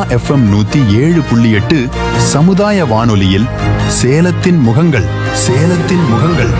FM நூத்தி ஏழு புள்ளி எட்டு சமுதாய வானொலியில் சேலத்தின் முகங்கள் சேலத்தின் முகங்கள்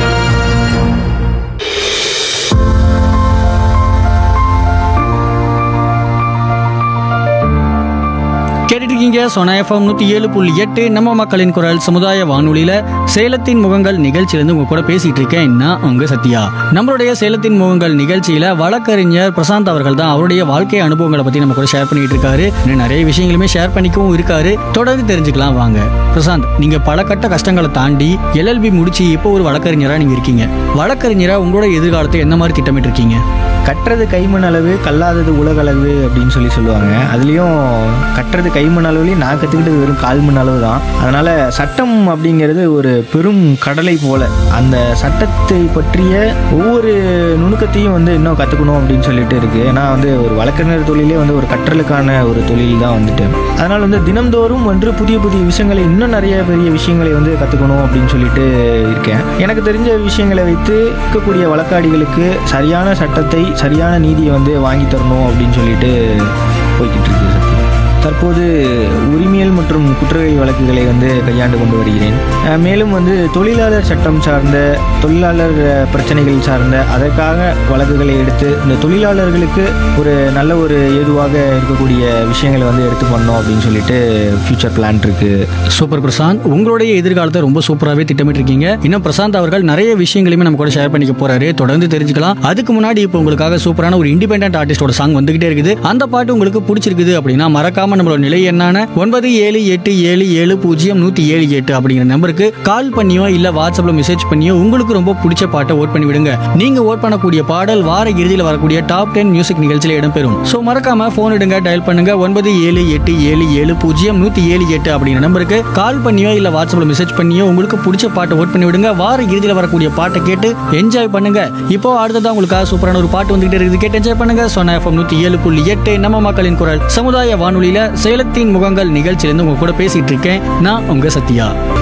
கேட்டுட்டு இருக்கீங்க சொன எஃப்எம் நூற்றி ஏழு புள்ளி எட்டு நம்ம மக்களின் குரல் சமுதாய வானொலியில் சேலத்தின் முகங்கள் நிகழ்ச்சியிலேருந்து உங்க கூட பேசிட்டு இருக்கேன் நான் உங்க சத்யா நம்மளுடைய சேலத்தின் முகங்கள் நிகழ்ச்சியில வழக்கறிஞர் பிரசாந்த் அவர்கள் தான் அவருடைய வாழ்க்கை அனுபவங்களை பத்தி நம்ம கூட ஷேர் பண்ணிட்டு இருக்காரு இன்னும் நிறைய விஷயங்களுமே ஷேர் பண்ணிக்கவும் இருக்காரு தொடர்ந்து தெரிஞ்சுக்கலாம் வாங்க பிரசாந்த் நீங்க பல கட்ட கஷ்டங்களை தாண்டி எல்எல்பி முடிச்சு இப்போ ஒரு வழக்கறிஞரா நீங்க இருக்கீங்க வழக்கறிஞரா உங்களோட எதிர்காலத்தை என்ன மாதிரி திட்டமிட்டு இருக்கீங்க கட்டுறது கைமண் அளவு கல்லாதது உலகளவு அப்படின்னு சொல்லி சொல்லுவாங்க அதுலேயும் கட்டுறது கைமண் அளவுலேயும் நான் கற்றுக்கிட்டது வெறும் கால் மண் அளவு தான் அதனால் சட்டம் அப்படிங்கிறது ஒரு பெரும் கடலை போல அந்த சட்டத்தை பற்றிய ஒவ்வொரு நுணுக்கத்தையும் வந்து இன்னும் கற்றுக்கணும் அப்படின்னு சொல்லிட்டு இருக்குது ஏன்னா வந்து ஒரு வழக்கறிஞர் தொழிலே வந்து ஒரு கற்றலுக்கான ஒரு தொழில் தான் வந்துட்டு அதனால் வந்து தினம்தோறும் வந்து புதிய புதிய விஷயங்களை இன்னும் நிறைய பெரிய விஷயங்களை வந்து கற்றுக்கணும் அப்படின்னு சொல்லிட்டு இருக்கேன் எனக்கு தெரிஞ்ச விஷயங்களை வைத்து இருக்கக்கூடிய வழக்காடிகளுக்கு சரியான சட்டத்தை சரியான நீதியை வந்து வாங்கி தரணும் அப்படின்னு சொல்லிட்டு போய்கிட்டு இருக்கு சத்யா. தற்போது உரிமையல் மற்றும் குற்றவியல் வழக்குகளை வந்து கையாண்டு கொண்டு வருகிறேன் அஹ் மேலும் வந்து தொழிலாளர் சட்டம் சார்ந்த தொழிலாளர் அஹ், பிரச்சனைகள் சார்ந்த அதற்காக வழக்குகளை எடுத்து இந்த தொழிலாளர்களுக்கு ஒரு நல்ல ஒரு ஏதுவாக இருக்கக்கூடிய விஷயங்களை வந்து எடுத்து பண்ணோம் அப்படின்னு சொல்லிட்டு ஃபியூச்சர் பிளான் இருக்கு சூப்பர் பிரசாந்த் உங்களுடைய எதிர்காலத்தை ரொம்ப சூப்பராகவே திட்டமிட்டு இருக்கீங்க இன்னும் பிரசாந்த் அவர்கள் நிறைய விஷயங்களையுமே நம்ம கூட ஷேர் பண்ணிக்க போறாரு தொடர்ந்து தெரிஞ்சுக்கலாம் அதுக்கு முன்னாடி இப்போ உங்களுக்காக சூப்பரான ஒரு இண்டிபெண்டன்ட் ஆர்டிஸ்டோட சாங் வந்துகிட்டே இருக்குது அந்த பாட்டு உங்களுக்கு பிடிச்சிருக்குது அப்படின்னா மறக்காம நம்மளோட நிலை என்னான ஒன்பது ஏழு எட்டு ஏழு ஏழு பூஜ்ஜியம் நூத்தி ஏழு எட்டு அப்படிங்கிற நம்பருக்கு கால் பண்ணியோ இல்ல வாட்ஸ்அப்ல மெசேஜ் பண்ணியோ உங்களுக்கு ரொம்ப பிடிச்ச பாட்டை ஓட் பண்ணி விடுங்க நீங்க ஓட் பண்ணக்கூடிய பாடல் வார இறுதியில் வரக்கூடிய டாப் டென் மியூசிக் நிகழ்ச்சியில் இடம்பெறும் ஸோ மறக்காம போன் எடுங்க டயல் பண்ணுங்க ஒன்பது ஏழு எட்டு ஏழு ஏழு பூஜ்ஜியம் நூத்தி ஏழு எட்டு அப்படிங்கிற நம்பருக்கு கால் பண்ணியோ இல்ல வாட்ஸ்அப்ல மெசேஜ் பண்ணியோ உங்களுக்கு பிடிச்ச பாட்டை ஓட் பண்ணி விடுங்க வார இறுதியில் வரக்கூடிய பாட்டை கேட்டு என்ஜாய் பண்ணுங்க இப்போ அடுத்ததான் உங்களுக்காக சூப்பரான ஒரு பாட்டு வந்துகிட்டே இருக்குது கேட்டு என்ஜாய் பண்ணுங்க சொன்ன எஃப்எம் நூத்தி ஏழு புள்ளி எட்டு நம்ம மக்களின் குரல் சமுதாய வானொலியில சேலத்தின் முகங்கள் நிகழ்ச்சியிலிருந்து உங்க கூட பேசிட்டு இருக்கேன் நான் உங்க சத்யா